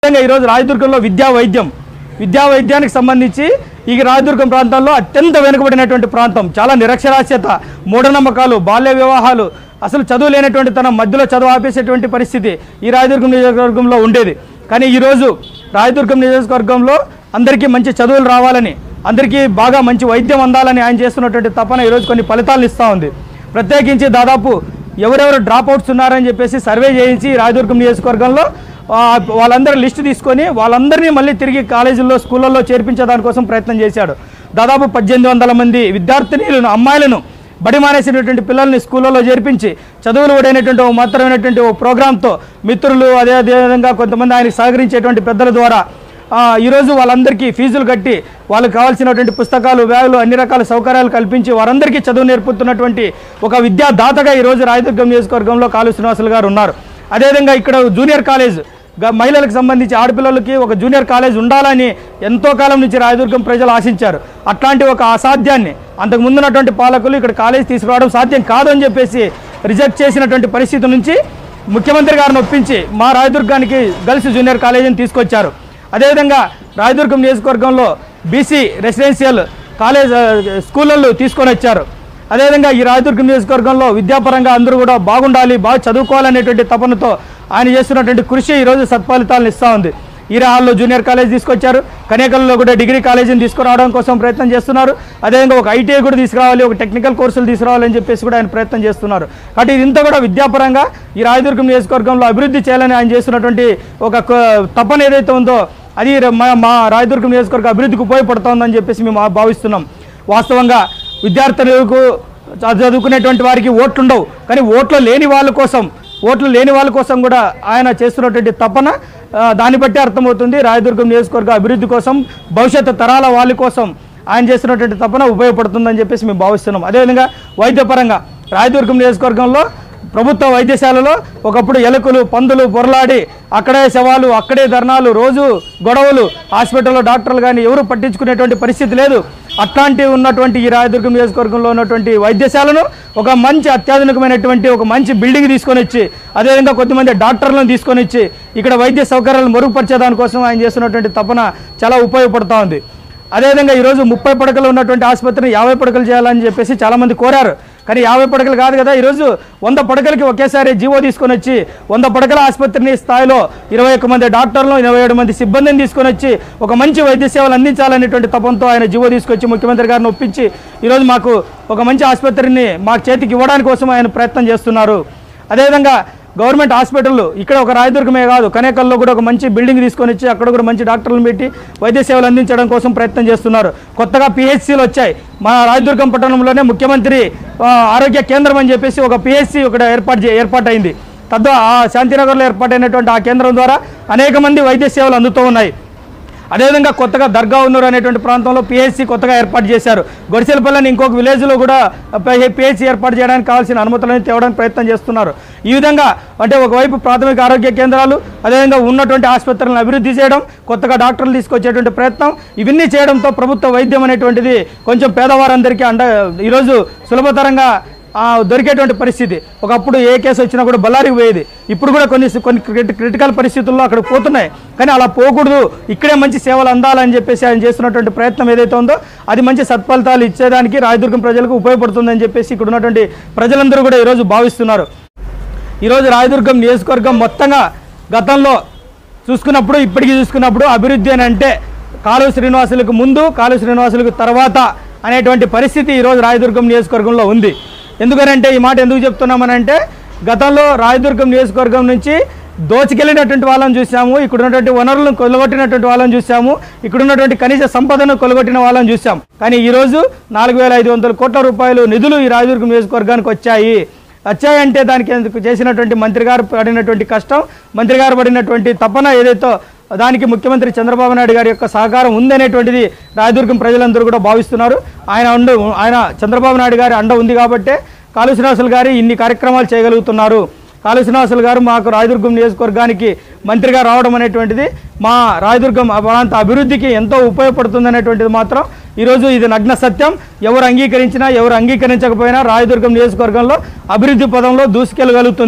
ముఖ్యంగా ఈరోజు రాయదుర్గంలో విద్యా వైద్యం విద్యా వైద్యానికి సంబంధించి ఈ రాయదుర్గం ప్రాంతాల్లో అత్యంత వెనుకబడినటువంటి ప్రాంతం చాలా నిరక్షరాస్యత మూఢనమ్మకాలు బాల్య వివాహాలు అసలు చదువు లేనటువంటి తన మధ్యలో చదువు ఆపేసేటువంటి పరిస్థితి ఈ రాయదుర్గం నియోజకవర్గంలో ఉండేది కానీ ఈరోజు రాయదుర్గం నియోజకవర్గంలో అందరికీ మంచి చదువులు రావాలని అందరికీ బాగా మంచి వైద్యం అందాలని ఆయన చేస్తున్నటువంటి తపన ఈరోజు కొన్ని ఫలితాలను ఇస్తూ ఉంది ప్రత్యేకించి దాదాపు ఎవరెవరు డ్రాప్ అవుట్స్ ఉన్నారని చెప్పేసి సర్వే చేయించి రాయదుర్గం నియోజకవర్గంలో ఆ, వాళ్ళందరూ లిస్టు తీసుకొని వాళ్ళందరినీ మళ్ళీ తిరిగి కాలేజీల్లో స్కూళ్ళల్లో చేర్పించే దానికోసం ప్రయత్నం చేశాడు దాదాపు పద్దెనిమిది వందల మంది విద్యార్థినీలను అమ్మాయిలను బడి మానేసినటువంటి పిల్లల్ని స్కూళ్ళలో చేర్పించి చదువులు ఓడైనటువంటి ఒక మాత్రమైనటువంటి ఒక ప్రోగ్రాంతో మిత్రులు అదే అదేవిధంగా కొంతమంది ఆయనకు సహకరించేటువంటి పెద్దల ద్వారా ఆ, ఈరోజు వాళ్ళందరికీ ఫీజులు కట్టి వాళ్ళకి కావాల్సినటువంటి పుస్తకాలు బ్యాగులు అన్ని రకాల సౌకర్యాలు కల్పించి వారందరికీ చదువు నేర్పుతున్నటువంటి ఒక విద్యాదాతగా ఈరోజు రాయదుర్గం నియోజకవర్గంలో కాలు శ్రీనివాసులు గారు ఉన్నారు అదేవిధంగా ఇక్కడ జూనియర్ కాలేజ్ గ- మహిళలకు సంబంధించి ఆడపిల్లలకి ఒక జూనియర్ కాలేజ్ ఉండాలని ఎంతో కాలం నుంచి రాయదుర్గం ప్రజలు ఆశించారు అట్లాంటి ఒక అసాధ్యాన్ని అంతకు ముందున్నటువంటి పాలకులు ఇక్కడ కాలేజ్ తీసుకురావడం సాధ్యం కాదు అని చెప్పేసి రిజెక్ట్ చేసినటువంటి పరిస్థితి నుంచి ముఖ్యమంత్రి గారిని ఒప్పించి మా రాయదుర్గానికి గర్ల్స్ జూనియర్ కాలేజీని తీసుకొచ్చారు అదేవిధంగా రాయదుర్గం నియోజకవర్గంలో బీసీ రెసిడెన్షియల్ కాలేజ్ ఆ, స్కూళ్ళల్లో తీసుకొని వచ్చారు అదేవిధంగా ఈ రాయదుర్గం నియోజకవర్గంలో విద్యాపరంగా అందరూ కూడా బాగుండాలి బాగా చదువుకోవాలనేటువంటి తపనతో ఆయన చేస్తున్నటువంటి కృషి ఈరోజు సత్ఫలితాలను ఇస్తూ ఉంది ఈరాహాల్లో జూనియర్ కాలేజ్ తీసుకొచ్చారు కనేకల్లో కూడా డిగ్రీ కాలేజీని తీసుకురావడం కోసం ప్రయత్నం చేస్తున్నారు అదేవిధంగా ఒక ఐటీఐ కూడా తీసుకురావాలి ఒక టెక్నికల్ కోర్సులు తీసుకురావాలని చెప్పేసి కూడా ఆయన ప్రయత్నం చేస్తున్నారు కాబట్టి ఇదంతా కూడా విద్యాపరంగా ఈ రాయదుర్గం నియోజకవర్గంలో అభివృద్ధి చేయాలని ఆయన చేస్తున్నటువంటి ఒక క- తపన ఏదైతే ఉందో అది మా మా రాయదుర్గం నియోజకవర్గ అభివృద్ధికి ఉపయోగపడుతోందని చెప్పేసి మేము ఆ- భావిస్తున్నాం వాస్తవంగా విద్యార్థులకు చ- చదువుకునేటువంటి వారికి ఓట్లు ఉండవు కానీ ఓట్లు లేని వాళ్ళ కోసం ఓట్లు లేని వాళ్ళ కోసం కూడా ఆయన చేస్తున్నటువంటి తపన ఆ, దాన్ని బట్టి అర్థమవుతుంది రాయదుర్గం నియోజకవర్గ అభివృద్ధి కోసం భవిష్యత్తు తరాల వాళ్ళ కోసం ఆయన చేస్తున్నటువంటి తపన ఉపయోగపడుతుందని చెప్పేసి మేము భావిస్తున్నాం అదేవిధంగా వైద్యపరంగా రాయదుర్గం నియోజకవర్గంలో ప్రభుత్వ వైద్యశాలలో ఒకప్పుడు ఎలుకలు పందులు పొరలాడి అక్కడే శవాలు అక్కడే ధర్నాలు రోజు గొడవలు హాస్పిటల్లో డాక్టర్లు కానీ ఎవరు పట్టించుకునేటువంటి పరిస్థితి లేదు అట్లాంటి ఉన్నటువంటి ఈ రాయదుర్గం నియోజకవర్గంలో ఉన్నటువంటి వైద్యశాలను ఒక మంచి అత్యాధునికమైనటువంటి ఒక మంచి బిల్డింగ్ తీసుకొని వచ్చి అదేవిధంగా కొంతమంది డాక్టర్లను తీసుకొని వచ్చి ఇక్కడ వైద్య సౌకర్యాలను మెరుగుపరిచే దానికోసం ఆయన చేస్తున్నటువంటి తపన చాలా ఉపయోగపడుతూ ఉంది అదేవిధంగా ఈరోజు ముప్పై పడకలు ఉన్నటువంటి ఆసుపత్రిని యాభై పడకలు చేయాలని చెప్పేసి చాలామంది కోరారు కానీ యాభై పడకలు కాదు కదా ఈరోజు వంద పడకలకి ఒకేసారి జీవో తీసుకొని వచ్చి వంద పడకల ఆసుపత్రిని స్థాయిలో ఇరవై ఒక్క మంది డాక్టర్లు ఇరవై ఏడు మంది సిబ్బందిని తీసుకొని వచ్చి ఒక మంచి వైద్య సేవలు అందించాలనేటువంటి తపంతో ఆయన జీవో తీసుకొచ్చి ముఖ్యమంత్రి గారిని ఒప్పించి ఈరోజు మాకు ఒక మంచి ఆసుపత్రిని మా చేతికి ఇవ్వడానికి కోసం ఆయన ప్రయత్నం చేస్తున్నారు అదేవిధంగా గవర్నమెంట్ హాస్పిటల్ ఇక్కడ ఒక రాయదుర్గమే కాదు కనేకల్లో కూడా ఒక మంచి బిల్డింగ్ తీసుకొని వచ్చి అక్కడ కూడా మంచి డాక్టర్లను పెట్టి వైద్య సేవలు అందించడం కోసం ప్రయత్నం చేస్తున్నారు కొత్తగా పిహెచ్సిలు వచ్చాయి మా రాయదుర్గం పట్టణంలోనే ముఖ్యమంత్రి ఆ, ఆరోగ్య కేంద్రం అని చెప్పేసి ఒక పిహెచ్సి ఇక్కడ ఏర్పాటు చే ఏర్పాటైంది తద్వారా ఆ శాంతినగర్లో ఏర్పాటైనటువంటి ఆ కేంద్రం ద్వారా అనేక మంది వైద్య సేవలు అందుతూ ఉన్నాయి అదేవిధంగా కొత్తగా దర్గా ఉన్నూరు అనేటువంటి ప్రాంతంలో పిహెచ్సి కొత్తగా ఏర్పాటు చేశారు గొడిసెలపల్లిని ఇంకొక విలేజ్లో కూడా పిహెచ్సి ఏర్పాటు చేయడానికి కావాల్సిన అనుమతులను తేవడానికి ప్రయత్నం చేస్తున్నారు ఈ విధంగా అంటే ఒకవైపు ప్రాథమిక ఆరోగ్య కేంద్రాలు అదేవిధంగా ఉన్నటువంటి ఆసుపత్రులను అభివృద్ధి చేయడం కొత్తగా డాక్టర్లు తీసుకొచ్చేటువంటి ప్రయత్నం ఇవన్నీ చేయడంతో ప్రభుత్వ వైద్యం అనేటువంటిది కొంచెం పేదవారందరికీ అండ ఈరోజు సులభతరంగా ఆ, దొరికేటువంటి పరిస్థితి ఒకప్పుడు ఏ కేసు వచ్చినా కూడా బళ్ళారికి పోయేది ఇప్పుడు కూడా కొన్ని కొన్ని క్రిటి- క్రిటికల్ పరిస్థితుల్లో అక్కడ పోతున్నాయి కానీ అలా పోకూడదు ఇక్కడే మంచి సేవలు అందాలని చెప్పేసి ఆయన చేస్తున్నటువంటి ప్రయత్నం ఏదైతే ఉందో అది మంచి సత్ఫలితాలు ఇచ్చేదానికి రాయదుర్గం ప్రజలకు ఉపయోగపడుతుందని చెప్పేసి ఇక్కడ ఉన్నటువంటి ప్రజలందరూ కూడా ఈరోజు భావిస్తున్నారు ఈరోజు రాయదుర్గం నియోజకవర్గం మొత్తంగా గతంలో చూసుకున్నప్పుడు ఇప్పటికీ చూసుకున్నప్పుడు అభివృద్ధి అని అంటే కాలువ శ్రీనివాసులకు ముందు కాలువ శ్రీనివాసులకు తర్వాత అనేటువంటి పరిస్థితి ఈరోజు రాయదుర్గం నియోజకవర్గంలో ఉంది ఎందుకనంటే ఈ మాట ఎందుకు చెప్తున్నామనంటే గతంలో రాయదుర్గం నియోజకవర్గం నుంచి దోచుకెళ్ళినటువంటి వాళ్ళని చూసాము ఇక్కడ ఉన్నటువంటి వనరులను కొలగొట్టినటువంటి వాళ్ళని చూసాము ఇక్కడ ఉన్నటువంటి కనీస సంపదను కొలగొట్టిన వాళ్ళని చూసాం కానీ ఈరోజు నాలుగు వేల ఐదు వందల కోట్ల రూపాయలు నిధులు ఈ రాయదుర్గం నియోజకవర్గానికి వచ్చాయి వచ్చాయంటే దానికి ఎందుకు చేసినటువంటి మంత్రి గారు పడినటువంటి కష్టం మంత్రి గారు పడినటువంటి తపన ఏదైతే దానికి ముఖ్యమంత్రి చంద్రబాబు నాయుడు గారి యొక్క సహకారం ఉందనేటువంటిది రాయదుర్గం ప్రజలందరూ కూడా భావిస్తున్నారు ఆయన అండ ఆయన చంద్రబాబు నాయుడు గారి అండ ఉంది కాబట్టే కాళు శ్రీనివాసులు గారు ఇన్ని కార్యక్రమాలు చేయగలుగుతున్నారు కాళు శ్రీనివాసులు గారు మాకు రాయదుర్గం నియోజకవర్గానికి మంత్రిగా రావడం అనేటువంటిది మా రాయదుర్గం ప్రాంత అభివృద్ధికి ఎంతో ఉపయోగపడుతుంది అనేటువంటిది మాత్రం ఈరోజు ఇది నగ్న సత్యం ఎవరు అంగీకరించినా ఎవరు అంగీకరించకపోయినా రాయదుర్గం నియోజకవర్గంలో అభివృద్ధి పదంలో దూసుకెళ్ళగలుగుతుంది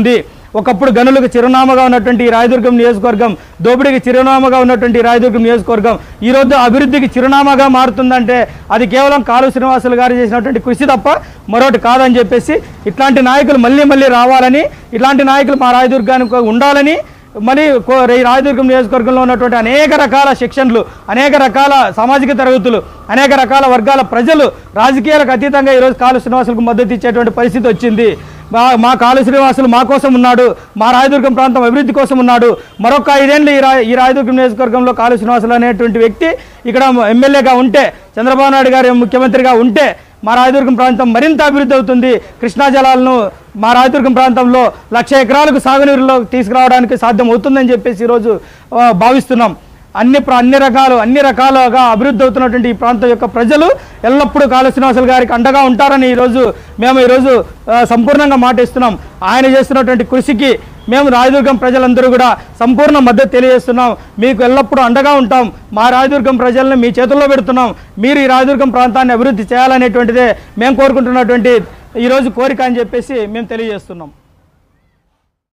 ఒకప్పుడు గనులకు చిరునామాగా ఉన్నటువంటి ఈ రాయదుర్గం నియోజకవర్గం దోపిడీకి చిరునామాగా ఉన్నటువంటి ఈ రాయదుర్గం నియోజకవర్గం ఈ రోజు అభివృద్ధికి చిరునామాగా మారుతుందంటే అది కేవలం కాలు శ్రీనివాసులు గారు చేసినటువంటి కృషి తప్ప మరొకటి కాదని చెప్పేసి ఇట్లాంటి నాయకులు మళ్ళీ మళ్ళీ రావాలని ఇట్లాంటి నాయకులు మా రాయదుర్గానికి ఉండాలని మరి కో- ఈ రాయదుర్గం నియోజకవర్గంలో ఉన్నటువంటి అనేక రకాల సెక్షన్లు అనేక రకాల సామాజిక తరగతులు అనేక రకాల వర్గాల ప్రజలు రాజకీయాలకు అతీతంగా ఈరోజు కాలు శ్రీనివాసులకు మద్దతు ఇచ్చేటువంటి పరిస్థితి వచ్చింది మా మా కాలు శ్రీనివాసులు మా కోసం ఉన్నాడు మా రాయదుర్గం ప్రాంతం అభివృద్ధి కోసం ఉన్నాడు మరొక ఐదేళ్ళు ఈ రా ఈ రాయదుర్గం నియోజకవర్గంలో కాలు శ్రీనివాసులు అనేటువంటి వ్యక్తి ఇక్కడ ఎమ్మెల్యేగా ఉంటే చంద్రబాబు నాయుడు గారు ముఖ్యమంత్రిగా ఉంటే మా రాయదుర్గం ప్రాంతం మరింత అభివృద్ధి అవుతుంది కృష్ణా జలాలను మా రాయదుర్గం ప్రాంతంలో లక్ష ఎకరాలకు సాగునీరులో తీసుకురావడానికి సాధ్యం అవుతుందని చెప్పేసి ఈరోజు ఆ, భావిస్తున్నాం అన్ని ప్ర- అన్ని రకాలు అన్ని రకాలుగా అభివృద్ధి అవుతున్నటువంటి ఈ ప్రాంతం యొక్క ప్రజలు ఎల్లప్పుడూ కాళ శ్రీనివాసులు గారికి అండగా ఉంటారని ఈరోజు మేము ఈరోజు ఆ, సంపూర్ణంగా మాటిస్తున్నాం ఆయన చేస్తున్నటువంటి కృషికి మేము రాయదుర్గం ప్రజలందరూ కూడా సంపూర్ణ మద్దతు తెలియజేస్తున్నాం మీకు ఎల్లప్పుడూ అండగా ఉంటాం మా రాయదుర్గం ప్రజలను మీ చేతుల్లో పెడుతున్నాం మీరు ఈ రాయదుర్గం ప్రాంతాన్ని అభివృద్ధి చేయాలనేటువంటిదే మేము కోరుకుంటున్నటువంటి ఈరోజు కోరిక అని చెప్పేసి మేము తెలియజేస్తున్నాం